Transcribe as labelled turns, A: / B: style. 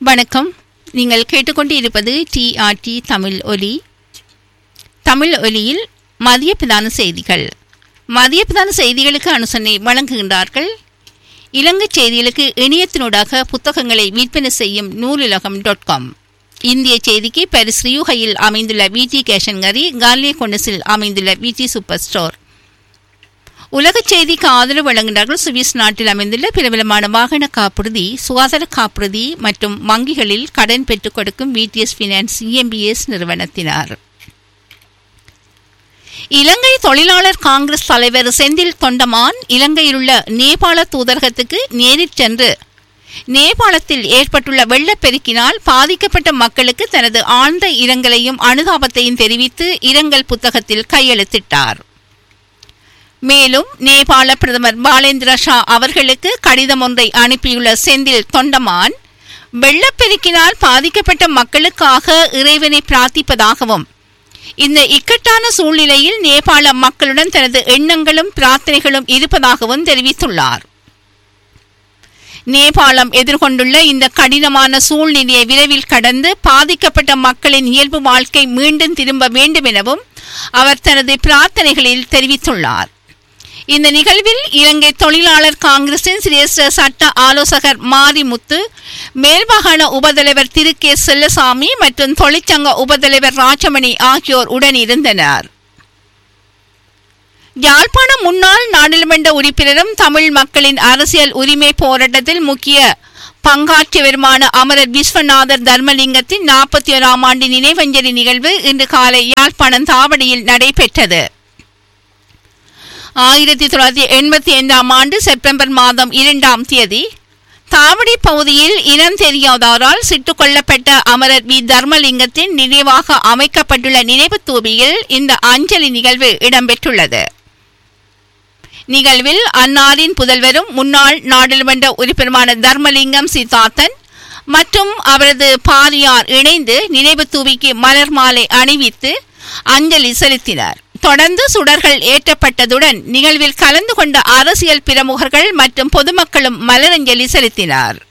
A: வணக்கம் நீங்கள் கேட்டுக்கொண்டு இருப்பது டிஆர்டி தமிழ் ஒலி தமிழ் ஒலியில் மதிய பிரதான செய்திகள் மதிய பிரதான செய்திகளுக்கு அனுசரணை வழங்குகின்றார்கள் இலங்கை செய்திகளுக்கு இணையத்தினூடாக புத்தகங்களை விற்பனை செய்யும் நூலுலகம் டாட் காம் இந்திய செய்திக்கு பாரிஸ் ரியூகையில் அமைந்துள்ள விடி கேஷன்கரி கார்லிய கொண்டஸில் அமைந்துள்ள விடி சூப்பர் ஸ்டோர் உலக செய்திக்கு ஆதரவு வழங்குகிறார்கள் சுவிஸ் நாட்டில் அமைந்துள்ள பிரபலமான வாகன காப்புறுதி சுகாதார காப்புறுதி மற்றும் வங்கிகளில் கடன் பெற்றுக் கொடுக்கும் விடிஎஸ் பினான்ஸ் இஎம்பிஎஸ் நிறுவனத்தினார் இலங்கை தொழிலாளர் காங்கிரஸ் தலைவர் செந்தில் தொண்டமான் இலங்கையிலுள்ள நேபாள தூதரகத்துக்கு நேரில் சென்று நேபாளத்தில் ஏற்பட்டுள்ள வெள்ளப்பெருக்கினால் பாதிக்கப்பட்ட மக்களுக்கு தனது ஆழ்ந்த இரங்கலையும் அனுதாபத்தையும் தெரிவித்து இரங்கல் புத்தகத்தில் கையெழுத்திட்டார் மேலும் நேபாள பிரதமர் பாலேந்திர ஷா அவர்களுக்கு கடிதம் ஒன்றை அனுப்பியுள்ள செந்தில் தொண்டமான் வெள்ளப்பெருக்கினால் பாதிக்கப்பட்ட மக்களுக்காக இறைவனை பிரார்த்திப்பதாகவும் இந்த இக்கட்டான சூழ்நிலையில் நேபாள மக்களுடன் தனது எண்ணங்களும் பிரார்த்தனைகளும் இருப்பதாகவும் தெரிவித்துள்ளார் நேபாளம் எதிர்கொண்டுள்ள இந்த கடினமான சூழ்நிலையை விரைவில் கடந்து பாதிக்கப்பட்ட மக்களின் இயல்பு வாழ்க்கை மீண்டும் திரும்ப வேண்டும் எனவும் அவர் தனது பிரார்த்தனைகளில் தெரிவித்துள்ளார் இந்த நிகழ்வில் இலங்கை தொழிலாளர் காங்கிரசின் சிரேஷ்ட சட்ட ஆலோசகர் மாரிமுத்து மேல்மாகாண உபதலைவர் திரு கே செல்லசாமி மற்றும் தொழிற்சங்க உபதலைவர் ராஜமணி ஆகியோர் உடனிருந்தனர் யாழ்ப்பாண முன்னாள் நாடாளுமன்ற உறுப்பினரும் தமிழ் மக்களின் அரசியல் உரிமை போராட்டத்தில் முக்கிய பங்காற்றியவருமான அமரர் விஸ்வநாதர் தர்மலிங்கத்தின் நாற்பத்தி ஓராம் ஆண்டு நினைவஞ்சலி நிகழ்வு இன்று காலை யாழ்ப்பாணம் தாவடியில் நடைபெற்றது ஆயிரத்தி தொள்ளாயிரத்தி எண்பத்தி ஐந்தாம் ஆண்டு செப்டம்பர் மாதம் இரண்டாம் தேதி தாவடி பகுதியில் இனம் தெரியாதாரால் சுட்டுக் கொல்லப்பட்ட அமரர் வி தர்மலிங்கத்தின் நினைவாக அமைக்கப்பட்டுள்ள நினைவு தூபியில் இந்த அஞ்சலி நிகழ்வு இடம்பெற்றுள்ளது நிகழ்வில் அன்னாரின் புதல்வரும் முன்னாள் நாடாளுமன்ற உறுப்பினருமான தர்மலிங்கம் சித்தார்த்தன் மற்றும் அவரது பாரியார் இணைந்து நினைவு தூவிக்கு மலர் மாலை அணிவித்து அஞ்சலி செலுத்தினர் தொடர்ந்து சுடர்கள் ஏற்றப்பட்டதுடன் நிகழ்வில் கலந்து கொண்ட அரசியல் பிரமுகர்கள் மற்றும் பொதுமக்களும் மலரஞ்சலி செலுத்தினார்